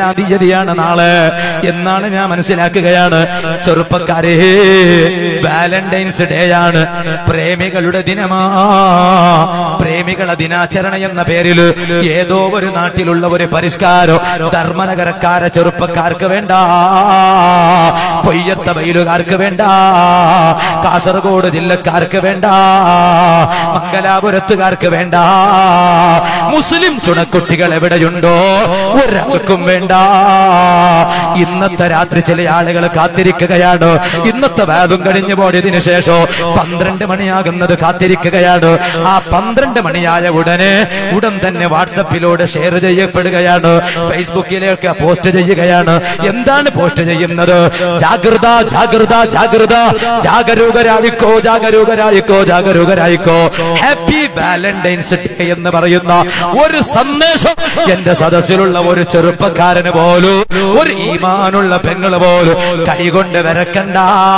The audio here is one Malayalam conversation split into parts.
പതിനാലാം തീയതിയാണ് നാളെ എന്നാണ് ഞാൻ മനസ്സിലാക്കുകയാണ് ചെറുപ്പക്കാരെ വാലന്റൈൻസ് ഡേ ആണ് പ്രേമികളുടെ ദിനമാ പ്രേമികളെ ദിനാചരണ എന്ന പേരിൽ ഏതോ ഒരു നാട്ടിലുള്ള ഒരു പരിഷ്കാരോ ധർമ്മനഗരക്കാരെ ചെറുപ്പക്കാർക്ക് വേണ്ട പൊയ്യത്ത വയലുകാർക്ക് വേണ്ട കാസർഗോഡ് ജില്ലക്കാർക്ക് വേണ്ട മംഗലാപുരത്തുകാർക്ക് വേണ്ട മുസ്ലിം ചുണക്കുട്ടികൾ എവിടെയുണ്ടോ ഒരാൾക്കും വേണ്ട ഇന്നത്തെ രാത്രി ചില ആളുകൾ കാത്തിരിക്കുകയാണ് ഇന്നത്തെ വേദം കഴിഞ്ഞു പോയതിനു ശേഷം പന്ത്രണ്ട് മണിയാകുന്നത് കാത്തിരിക്കുകയാണ് ആ പന്ത്രണ്ട് മണിയായ ഉടനെ ഉടൻ തന്നെ വാട്സപ്പിലൂടെ ഷെയർ ചെയ്യപ്പെടുകയാണ് ഫേസ്ബുക്കിലേക്ക് പോസ്റ്റ് ചെയ്യുകയാണ് എന്താണ് പോസ്റ്റ് ചെയ്യുന്നത് ജാഗ്രത ജാഗ്രത ജാഗ്രത ജാഗരൂകരായിക്കോ ജാഗരൂകരായിക്കോ ജാഗരൂകരായിക്കോ ഹാപ്പി വാലന്റൈൻസ് ഡേ എന്ന് പറയുന്ന ഒരു സന്ദേശം എന്റെ സദസ്സിലുള്ള ഒരു ചെറുപ്പക്കാരന് പോലും ഒരു ഈമാനുള്ള പെങ്ങള് പോലും കൈകൊണ്ട് വരക്കണ്ട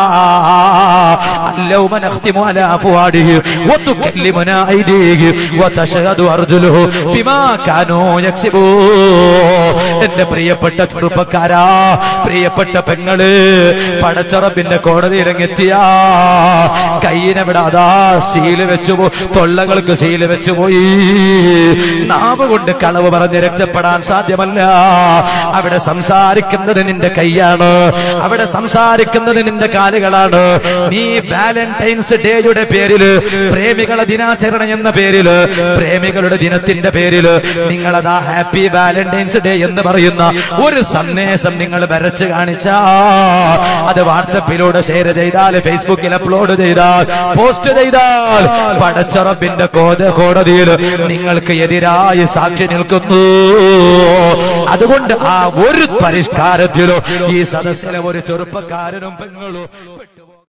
اليوم نختم على أفواههم وتكلمنا أيديهم وتشهد أرجلهم بما كانوا يكسبون എന്റെ പ്രിയപ്പെട്ട ചെറുപ്പക്കാരാ പ്രിയപ്പെട്ട പെങ്ങള് പടച്ചറപ്പിന്റെ കോടതിയിലെത്തിയ കയ്യിനെ വിടാതാ സീല് വെച്ചുപോ തൊള്ളകൾക്ക് സീല് വെച്ചുപോയി നാവ് കൊണ്ട് കളവ് പറഞ്ഞ് രക്ഷപ്പെടാൻ സാധ്യമല്ല അവിടെ സംസാരിക്കുന്നത് നിന്റെ കൈയാണ് അവിടെ സംസാരിക്കുന്നത് നിന്റെ കാലുകളാണ് നീ വാലന്റൈൻസ് ഡേയുടെ പേരില് പ്രേമികളെ ദിനാചരണം എന്ന പേരില് പ്രേമികളുടെ ദിനത്തിന്റെ പേരില് നിങ്ങളതാ ഹാപ്പി വാലന്റൈൻസ് ഡേ എന്ന് പറയുന്ന ഒരു സന്ദേശം നിങ്ങൾ വരച്ച് കാണിച്ച അത് വാട്സപ്പിലൂടെ ഷെയർ ചെയ്താൽ ഫേസ്ബുക്കിൽ അപ്ലോഡ് ചെയ്താൽ പോസ്റ്റ് ചെയ്താൽ പടച്ചറപ്പിന്റെ കോത കോടതിയിൽ നിങ്ങൾക്ക് എതിരായി സാക്ഷി നിൽക്കുന്നു അതുകൊണ്ട് ആ ഒരു പരിഷ്കാരത്തിലോ ഈ സദസ്സിലെ ഒരു ചെറുപ്പക്കാരനും പെങ്ങളും